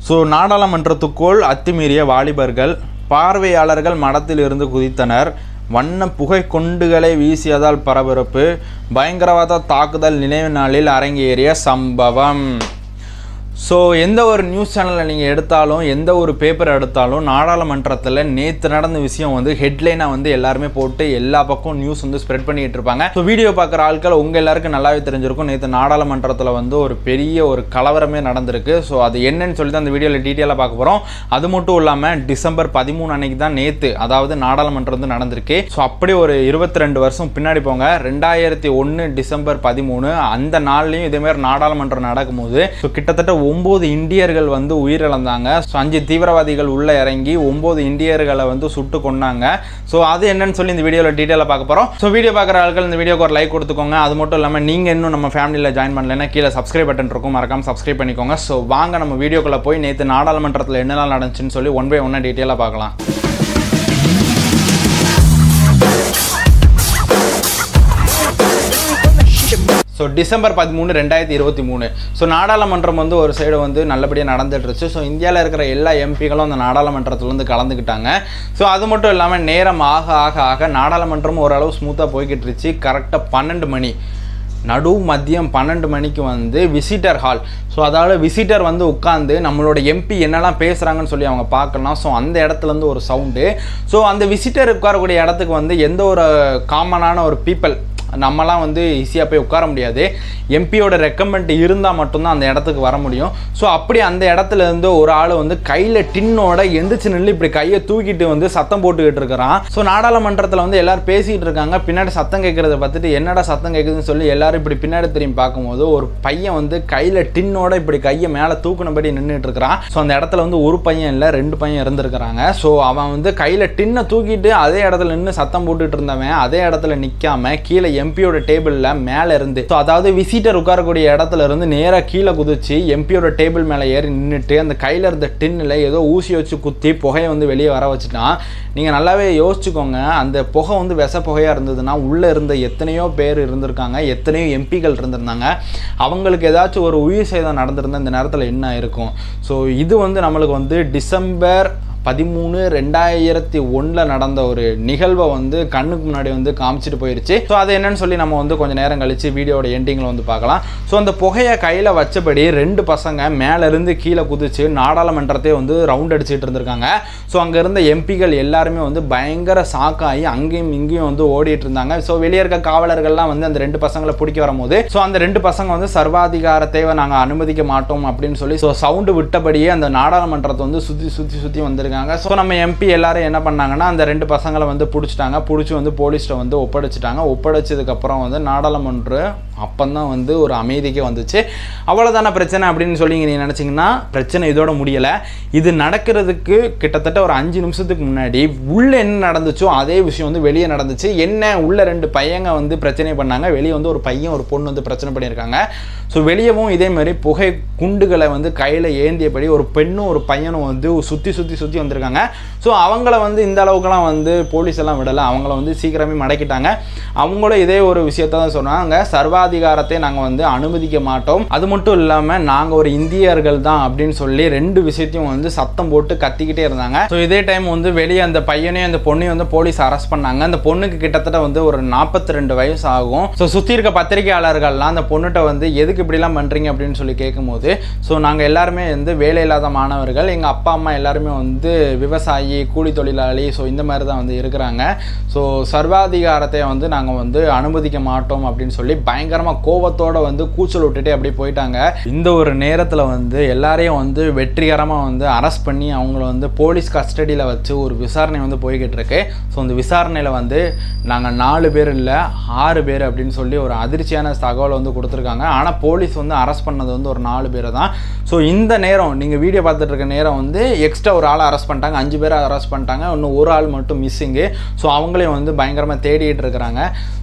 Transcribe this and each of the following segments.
so நாடாளுமன்றத்துக்குள் அத்துமீறிய வாலிபர்கள் பார்வையாளர்கள் மடத்தில் இருந்து குதித்தனர் வண்ண புகை குண்டுகளை வீசியதால் பரபரப்பு பயங்கரவாத தாக்குதல் நினைவு நாளில் அரங்கேறிய சம்பவம் ஸோ எந்த ஒரு நியூஸ் சேனலில் நீங்கள் எடுத்தாலும் எந்த ஒரு பேப்பர் எடுத்தாலும் நாடாளுமன்றத்தில் நேற்று நடந்த விஷயம் வந்து ஹெட்லைனாக வந்து எல்லாருமே போட்டு எல்லா பக்கம் நியூஸ் வந்து ஸ்ப்ரெட் பண்ணிட்டு இருப்பாங்க ஸோ வீடியோ பார்க்குற ஆட்கள் உங்கள் எல்லாருக்கும் நல்லாவே தெரிஞ்சிருக்கும் நேற்று நாடாளுமன்றத்தில் வந்து ஒரு பெரிய ஒரு கலவரமே நடந்திருக்கு ஸோ அது என்னன்னு சொல்லி தான் அந்த வீடியோவில் டீட்டெயிலாக பார்க்க போகிறோம் அது மட்டும் இல்லாமல் டிசம்பர் பதிமூணு அன்னைக்கு தான் நேற்று அதாவது நாடாளுமன்றம் வந்து நடந்திருக்கு ஸோ அப்படி ஒரு இருபத்தி ரெண்டு வருஷம் பின்னாடி போங்க ரெண்டாயிரத்தி ஒன்று டிசம்பர் பதிமூணு அந்த நாள்லையும் இதேமாதிரி நாடாளுமன்றம் நடக்கும்போது ஸோ கிட்டத்தட்ட ஒம்பது இந்தியர்கள் வந்து உயிரிழந்தாங்க ஸோ அஞ்சு தீவிரவாதிகள் உள்ளே இறங்கி ஒம்பது இந்தியர்களை வந்து சுட்டு கொண்டாங்க ஸோ அது என்னன்னு சொல்லி இந்த வீடியோவில் டீட்டெயிலாக பார்க்க போகிறோம் ஸோ வீடியோ பார்க்குற ஆட்கள் இந்த வீடியோக்கு ஒரு லைக் கொடுத்துக்கோங்க அது மட்டும் இல்லாமல் நீங்கள் இன்னும் நம்ம ஃபேமிலியில் ஜாயின் பண்ணலைன்னா கீழே சப்ஸ்கிரைப் பட்டன் இருக்கும் மறக்காம சப்ஸ்கிரைப் பண்ணிக்கோங்க ஸோ வாங்க நம்ம வீடியோக்குள்ளே போய் நேற்று நாடாளுமன்றத்தில் என்னெல்லாம் நடந்துச்சுன்னு சொல்லி ஒன் பை ஒன்னாக டீட்டெயிலாக பார்க்கலாம் ஸோ டிசம்பர் பதிமூணு ரெண்டாயிரத்தி இருபத்தி மூணு ஸோ நாடாளுமன்றம் வந்து ஒரு சைடு வந்து நல்லபடியாக நடந்துட்டுருச்சு ஸோ இந்தியாவில் இருக்கிற எல்லா எம்பிகளும் அந்த நாடாளுமன்றத்தில் வந்து கலந்துக்கிட்டாங்க ஸோ அது மட்டும் இல்லாமல் நேரம் ஆக ஆக ஆக நாடாளுமன்றம் ஓரளவு ஸ்மூத்தாக போய்கிட்டு இருந்துச்சு கரெக்டாக பன்னெண்டு மணி நடு மதியம் பன்னெண்டு மணிக்கு வந்து விசிட்டர் ஹால் ஸோ அதாவது விசிட்டர் வந்து உட்காந்து நம்மளோட எம்பி என்னெல்லாம் பேசுகிறாங்கன்னு சொல்லி அவங்க பார்க்கலாம் ஸோ அந்த இடத்துலேருந்து ஒரு சவுண்டு ஸோ அந்த விசிட்டர் உட்காரக்கூடிய இடத்துக்கு வந்து எந்த ஒரு காமனான ஒரு பீப்பிள் நம்மலாம் வந்து ஈஸியாக போய் உட்கார முடியாது எம்பியோட ரெக்கமெண்ட் இருந்தால் மட்டும்தான் அந்த இடத்துக்கு வர முடியும் ஸோ அப்படி அந்த இடத்துல இருந்து ஒரு ஆள் வந்து கையில் டின்னோட எந்திரிச்சு நின்று இப்படி கையை தூக்கிட்டு வந்து சத்தம் போட்டுக்கிட்டு இருக்கிறான் ஸோ நாடாளுமன்றத்தில் வந்து எல்லாரும் பேசிக்கிட்டு இருக்காங்க பின்னாடி சத்தம் கேட்குறத பார்த்துட்டு என்னடா சத்தம் கேட்குதுன்னு சொல்லி எல்லாரும் இப்படி பின்னாடி திரும்பி பார்க்கும்போது ஒரு பையன் வந்து கையில் டின்னோட இப்படி கையை மேலே தூக்குனபடி நின்றுட்டு இருக்கிறான் ஸோ அந்த இடத்துல வந்து ஒரு பையன் இல்லை ரெண்டு பையன் இருந்திருக்கிறாங்க ஸோ அவன் வந்து கையில் டின்னை தூக்கிட்டு அதே இடத்துல நின்று சத்தம் போட்டுட்டு இருந்தவன் அதே இடத்துல நிற்காம கீழே எம்பியோட டேபிளில் மேலே இருந்து ஸோ அதாவது விசிட்டர் உட்காரக்கூடிய இடத்துல இருந்து நேராக கீழே குதிச்சு எம்பியோட டேபிள் மேலே ஏறி நின்றுட்டு அந்த கையில் இருந்த டின்னில் ஏதோ ஊசி வச்சு குத்தி புகையை வந்து வெளியே வர வச்சுட்டான் நீங்கள் நல்லாவே யோசிச்சுக்கோங்க அந்த புகை வந்து விச புகையாக இருந்ததுன்னா உள்ளே இருந்த எத்தனையோ பேர் இருந்திருக்காங்க எத்தனையோ எம்பிகள் இருந்திருந்தாங்க அவங்களுக்கு ஏதாச்சும் ஒரு உயிர் சேதம் நடந்திருந்தால் இந்த நேரத்தில் என்ன இருக்கும் ஸோ இது வந்து நம்மளுக்கு வந்து டிசம்பர் பதிமூணு ரெண்டாயிரத்தி ஒன்றில் நடந்த ஒரு நிகழ்வை வந்து கண்ணுக்கு முன்னாடி வந்து காமிச்சிட்டு போயிருச்சு ஸோ அது என்னன்னு சொல்லி நம்ம வந்து கொஞ்சம் நேரம் கழிச்சு வீடியோட எண்டிங்கில் வந்து பார்க்கலாம் ஸோ அந்த புகையை கையில் வச்சபடி ரெண்டு பசங்க மேலேருந்து கீழே குதிச்சு நாடாளுமன்றத்தை வந்து ரவுண்ட் அடிச்சுட்டு இருந்திருக்காங்க ஸோ அங்கே இருந்த எம்பிகள் எல்லாருமே வந்து பயங்கர சாக்காகி அங்கேயும் இங்கேயும் வந்து ஓடிட்டு இருந்தாங்க ஸோ வெளியே இருக்க காவலர்கள்லாம் வந்து அந்த ரெண்டு பசங்களை பிடிக்க வரும்போது ஸோ அந்த ரெண்டு பசங்க வந்து சர்வாதிகாரத்தை நாங்கள் அனுமதிக்க மாட்டோம் அப்படின்னு சொல்லி ஸோ சவுண்டு விட்டபடியே அந்த நாடாளுமன்றத்தை வந்து சுற்றி சுற்றி சுற்றி வந்திருக்காங்க இருக்காங்க ஸோ நம்ம எம்பி எல்லாரும் என்ன பண்ணாங்கன்னா அந்த ரெண்டு பசங்களை வந்து பிடிச்சிட்டாங்க பிடிச்சி வந்து போலீஸ்கிட்ட வந்து ஒப்படைச்சிட்டாங்க ஒப்படைச்சதுக்கப்புறம் வந்து நாடாளுமன்றம் அப்போந்தான் வந்து ஒரு அமைதிக்கே வந்துச்சு அவ்வளோதான பிரச்சனை அப்படின்னு சொல்லி நீங்கள் நினச்சிங்கன்னா பிரச்சனை இதோட முடியலை இது நடக்கிறதுக்கு கிட்டத்தட்ட ஒரு அஞ்சு நிமிஷத்துக்கு முன்னாடி உள்ளே என்ன நடந்துச்சோ அதே விஷயம் வந்து வெளியே நடந்துச்சு என்ன உள்ள ரெண்டு பையங்க வந்து பிரச்சனை பண்ணாங்க வெளியே வந்து ஒரு பையன் ஒரு பொண்ணு வந்து பிரச்சனை பண்ணியிருக்காங்க ஸோ வெளியவும் இதே மாதிரி புகை குண்டுகளை வந்து கையில் ஏந்தியபடி ஒரு பெண்ணும் ஒரு பையனும் வந்து சுற்றி சுற்றி சுற்றி வந்திருக்காங்க ஸோ அவங்கள வந்து இந்த அளவுக்குலாம் வந்து போலீஸ் எல்லாம் விடலை அவங்கள வந்து சீக்கிரமே மடக்கிட்டாங்க அவங்களும் இதே ஒரு விஷயத்த தான் சொன்னாங்க சர்வாதிகாரத்தை நாங்கள் வந்து அனுமதிக்க மாட்டோம் அது மட்டும் இல்லாமல் நாங்கள் ஒரு இந்தியர்கள் தான் அப்படின்னு சொல்லி ரெண்டு விஷயத்தையும் வந்து சத்தம் போட்டு கத்திக்கிட்டே இருந்தாங்க ஸோ இதே டைம் வந்து வெளியே அந்த பையனையும் அந்த பொண்ணையும் வந்து போலீஸ் அரெஸ்ட் பண்ணாங்க அந்த பொண்ணுக்கு கிட்டத்தட்ட வந்து ஒரு நாற்பத்தி ரெண்டு வயசு ஆகும் ஸோ சுற்றி இருக்க பத்திரிகையாளர்கள்லாம் அந்த பொண்ணுகிட்ட வந்து எதுக்கு இப்படிலாம் பண்ணுறீங்க அப்படின்னு சொல்லி கேட்கும்போது ஸோ நாங்கள் எல்லாருமே வந்து வேலை இல்லாத மாணவர்கள் எங்கள் அப்பா அம்மா எல்லாருமே வந்து விவசாயி கூலி தொழிலாளி ஸோ இந்த மாதிரி தான் வந்து இருக்கிறாங்க ஸோ சர்வாதிகாரத்தை வந்து நாங்கள் வந்து அனுமதிக்க மாட்டோம் அப்படின்னு சொல்லி பயங்கரமாக கோவத்தோட வந்து கூச்சல் விட்டுட்டு அப்படியே போயிட்டாங்க இந்த ஒரு நேரத்தில் வந்து எல்லாரையும் வந்து வெற்றிகரமாக வந்து அரெஸ்ட் பண்ணி அவங்கள வந்து போலீஸ் கஸ்டடியில் வச்சு ஒரு விசாரணை வந்து போய்கிட்டு இருக்கு ஸோ இந்த விசாரணையில் வந்து நாங்கள் நாலு பேர் இல்லை ஆறு பேர் அப்படின்னு சொல்லி ஒரு அதிர்ச்சியான தகவல் வந்து கொடுத்துருக்காங்க ஆனால் போலீஸ் வந்து அரெஸ்ட் பண்ணது வந்து ஒரு நாலு பேரை தான் ஸோ இந்த நேரம் நீங்கள் வீடியோ பார்த்துட்டு இருக்க நேரம் வந்து எக்ஸ்ட்ரா ஒரு ஆளை அரெஸ்ட் பண்ணிட்டாங்க அஞ்சு பேரை அரெஸ்ட் பண்ணிட்டாங்க இன்னும் ஒரு ஆள் மட்டும் மிஸ்ஸிங்கு ஸோ அவங்களையும் வந்து பயங்கரமாக தேடிட்டு இருக்கிறாங்க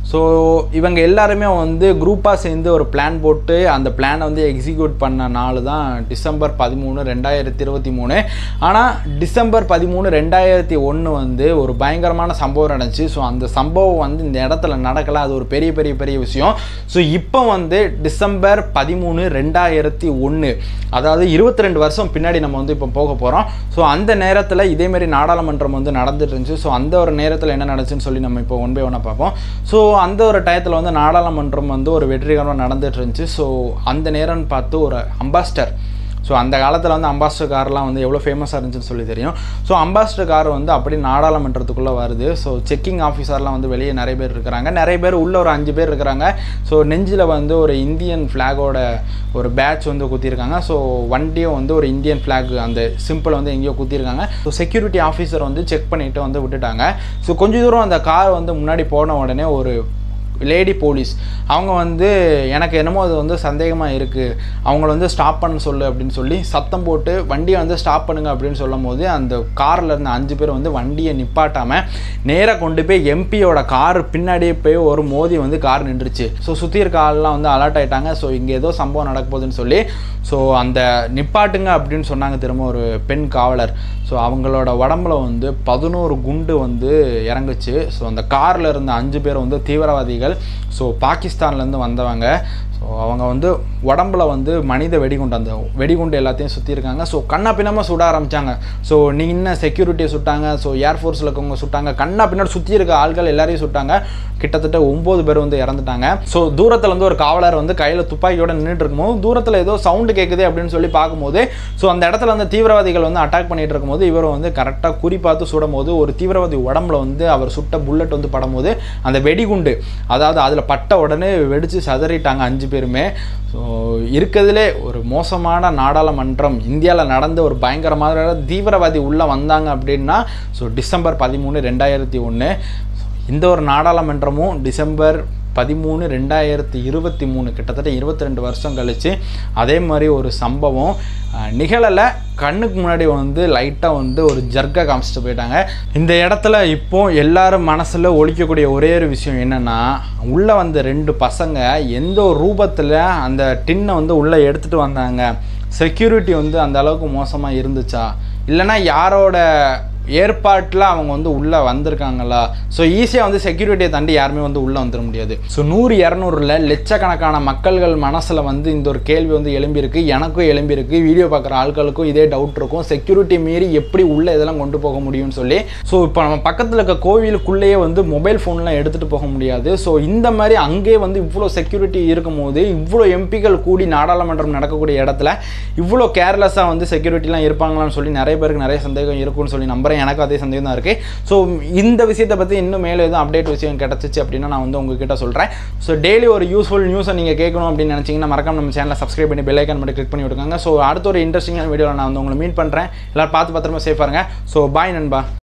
ஸோ இவங்க எல்லாருமே வந்து குரூப்பாக சேர்ந்து ஒரு பிளான் போட்டு அந்த பிளானை வந்து எக்ஸிக்யூட் பண்ண நாள் தான் டிசம்பர் பதிமூணு ரெண்டாயிரத்தி இருபத்தி மூணு ஆனால் டிசம்பர் பதிமூணு ரெண்டாயிரத்தி ஒன்று வந்து ஒரு பயங்கரமான சம்பவம் நடந்துச்சு ஸோ அந்த சம்பவம் வந்து இந்த இடத்துல நடக்கலை அது ஒரு பெரிய பெரிய பெரிய விஷயம் ஸோ இப்போ வந்து டிசம்பர் பதிமூணு ரெண்டாயிரத்தி ஒன்று அதாவது இருபத்தி ரெண்டு வருஷம் பின்னாடி நம்ம வந்து இப்போ போக போகிறோம் ஸோ அந்த நேரத்தில் இதேமாரி நாடாளுமன்றம் வந்து நடந்துட்டு இருந்துச்சு ஸோ அந்த ஒரு நேரத்தில் என்ன நடந்துச்சுன்னு சொல்லி நம்ம இப்போ ஒன் பை ஒன்னாக பார்ப்போம் ஸோ அந்த ஒரு டயத்தில் வந்து நாடாளுமன்றம் வந்து ஒரு வெற்றிகரமாக நடந்துட்டு இருந்துச்சு ஸோ அந்த நேரம்னு பார்த்து ஒரு அம்பாஸ்டர் ஸோ அந்த காலத்தில் வந்து அம்பாஸ்டர் கார்லாம் வந்து எவ்வளோ ஃபேமஸாக இருந்துச்சுன்னு சொல்லி தெரியும் ஸோ அம்பாஸ்டர் கார் வந்து அப்படி நாடாளுமன்றத்துக்குள்ளே வருது ஸோ செக்கிங் ஆஃபீஸர்லாம் வந்து வெளியே நிறைய பேர் இருக்கிறாங்க நிறைய பேர் உள்ள ஒரு அஞ்சு பேர் இருக்கிறாங்க ஸோ நெஞ்சில் வந்து ஒரு இந்தியன் ஃப்ளாகோட ஒரு பேட்ச் வந்து குத்திருக்காங்க ஸோ வண்டியும் வந்து ஒரு இந்தியன் ஃப்ளாக் அந்த சிம்பிள் வந்து எங்கேயோ குத்திருக்காங்க ஸோ செக்யூரிட்டி ஆஃபீஸர் வந்து செக் பண்ணிவிட்டு வந்து விட்டுட்டாங்க ஸோ கொஞ்ச தூரம் அந்த கார் வந்து முன்னாடி போன உடனே ஒரு லேடி போலீஸ் அவங்க வந்து எனக்கு என்னமோ அது வந்து சந்தேகமாக இருக்குது அவங்கள வந்து ஸ்டாப் பண்ண சொல்லு அப்படின்னு சொல்லி சத்தம் போட்டு வண்டியை வந்து ஸ்டாப் பண்ணுங்க அப்படின்னு சொல்லும் போது அந்த காரில் இருந்த அஞ்சு பேர் வந்து வண்டியை நிப்பாட்டாமல் நேராக கொண்டு போய் எம்பியோட கார் பின்னாடியே போய் ஒரு மோதி வந்து கார் நின்றுச்சு ஸோ சுற்றி இருக்க ஆள்லாம் வந்து அலர்ட் ஆயிட்டாங்க ஸோ இங்கே ஏதோ சம்பவம் நடக்க போகுதுன்னு சொல்லி ஸோ அந்த நிப்பாட்டுங்க அப்படின்னு சொன்னாங்க திரும்ப ஒரு பெண் காவலர் ஸோ அவங்களோட உடம்புல வந்து பதினோரு குண்டு வந்து இறங்குச்சு ஸோ அந்த காரில் இருந்த அஞ்சு பேர் வந்து தீவிரவாதிகள் ஸோ பாகிஸ்தான்லேருந்து வந்தவங்க ஸோ அவங்க வந்து உடம்புல வந்து மனித வெடிகுண்டு அந்த வெடிகுண்டு எல்லாத்தையும் சுற்றி இருக்காங்க ஸோ கண்ணா பின்னமாக சுட ஆரம்பித்தாங்க ஸோ நீ இன்னும் செக்யூரிட்டியை சுட்டாங்க ஸோ ஏர்ஃபோர்ஸில் இருக்கவங்க சுட்டாங்க கண்ணா பின்னாடி சுற்றி இருக்க ஆள்கள் எல்லாரையும் சுட்டாங்க கிட்டத்தட்ட ஒம்பது பேர் வந்து இறந்துட்டாங்க ஸோ தூரத்தில் வந்து ஒரு காவலர் வந்து கையில் துப்பாக்கியோட நின்றுட்டு இருக்கும்போது தூரத்தில் ஏதோ சவுண்டு கேட்குது அப்படின்னு சொல்லி பார்க்கும்போது ஸோ அந்த இடத்துல வந்து தீவிரவாதிகள் வந்து அட்டாக் பண்ணிட்டு இருக்கும்போது இவர் வந்து கரெக்டாக குறி பார்த்து சுடும் போது ஒரு தீவிரவாதி உடம்புல வந்து அவர் சுட்ட புல்லட் வந்து படும்போது அந்த வெடிகுண்டு அதாவது அதில் பட்ட உடனே வெடித்து சதறிட்டாங்க அஞ்சு பேருமே ஸோ இருக்கிறதுலே ஒரு மோசமான நாடாளுமன்றம் இந்தியாவில் நடந்த ஒரு பயங்கரமான தீவிரவாதி உள்ளே வந்தாங்க அப்படின்னா ஸோ டிசம்பர் பதிமூணு ரெண்டாயிரத்தி ஒன்று இந்த ஒரு நாடாளுமன்றமும் டிசம்பர் பதிமூணு ரெண்டாயிரத்தி இருபத்தி மூணு கிட்டத்தட்ட இருபத்தி ரெண்டு வருஷம் கழித்து அதே மாதிரி ஒரு சம்பவம் நிகழலை கண்ணுக்கு முன்னாடி வந்து லைட்டாக வந்து ஒரு ஜர்க்கை காமிச்சிட்டு போயிட்டாங்க இந்த இடத்துல இப்போ எல்லாரும் மனசில் ஒழிக்கக்கூடிய ஒரே ஒரு விஷயம் என்னென்னா உள்ளே வந்த ரெண்டு பசங்க எந்த ஒரு ரூபத்தில் அந்த டின்னை வந்து உள்ளே எடுத்துகிட்டு வந்தாங்க செக்யூரிட்டி வந்து அந்த அளவுக்கு மோசமாக இருந்துச்சா இல்லைன்னா யாரோட ஏற்பாட்டில் அவங்க வந்து உள்ளே வந்திருக்காங்களா ஸோ ஈஸியாக வந்து செக்யூரிட்டியை தாண்டி யாருமே வந்து உள்ளே வந்துட முடியாது ஸோ நூறு இரநூறுல லட்சக்கணக்கான மக்கள்கள் மனசில் வந்து இந்த ஒரு கேள்வி வந்து எழும்பியிருக்கு எனக்கும் எழும்பியிருக்கு வீடியோ பார்க்குற ஆட்களுக்கும் இதே டவுட் இருக்கும் செக்யூரிட்டி மீறி எப்படி உள்ளே இதெல்லாம் கொண்டு போக முடியும்னு சொல்லி ஸோ இப்போ நம்ம பக்கத்தில் இருக்க கோவிலுக்குள்ளேயே வந்து மொபைல் ஃபோன்லாம் எடுத்துகிட்டு போக முடியாது ஸோ இந்த மாதிரி அங்கேயே வந்து இவ்வளோ செக்யூரிட்டி இருக்கும்போது இவ்வளோ எம்பிக்கள் கூடி நாடாளுமன்றம் நடக்கக்கூடிய இடத்துல இவ்வளோ கேர்லெஸ்ஸாக வந்து செக்யூரிட்டிலாம் இருப்பாங்களான்னு சொல்லி நிறைய பேருக்கு நிறைய சந்தேகம் இருக்கும்னு சொல்லி நம்புறேன் எனக்கும் அதே சந்தேகம் தான் இருக்குது ஸோ இந்த விஷயத்தை பற்றி இன்னும் மேலே எதுவும் அப்டேட் விஷயம் கிடச்சிச்சு அப்படின்னா நான் வந்து உங்ககிட்ட சொல்கிறேன் ஸோ டெய்லி ஒரு யூஸ்ஃபுல் நியூஸை நீங்கள் கேட்கணும் அப்படின்னு நினச்சிங்கன்னா மறக்காம நம்ம சேனலை சப்ஸ்கிரைப் பண்ணி பெல் ஐக்கான் மட்டும் கிளிக் பண்ணி விட்டுருக்காங்க ஸோ அடுத்த ஒரு இன்ட்ரெஸ்டிங்கான வீடியோவில் நான் வந்து உங்களை மீட் பண்ணுறேன் எல்லோரும் பார்த்து பத்திரமா சேஃபாக இருங்க ஸோ பாய் நண்பா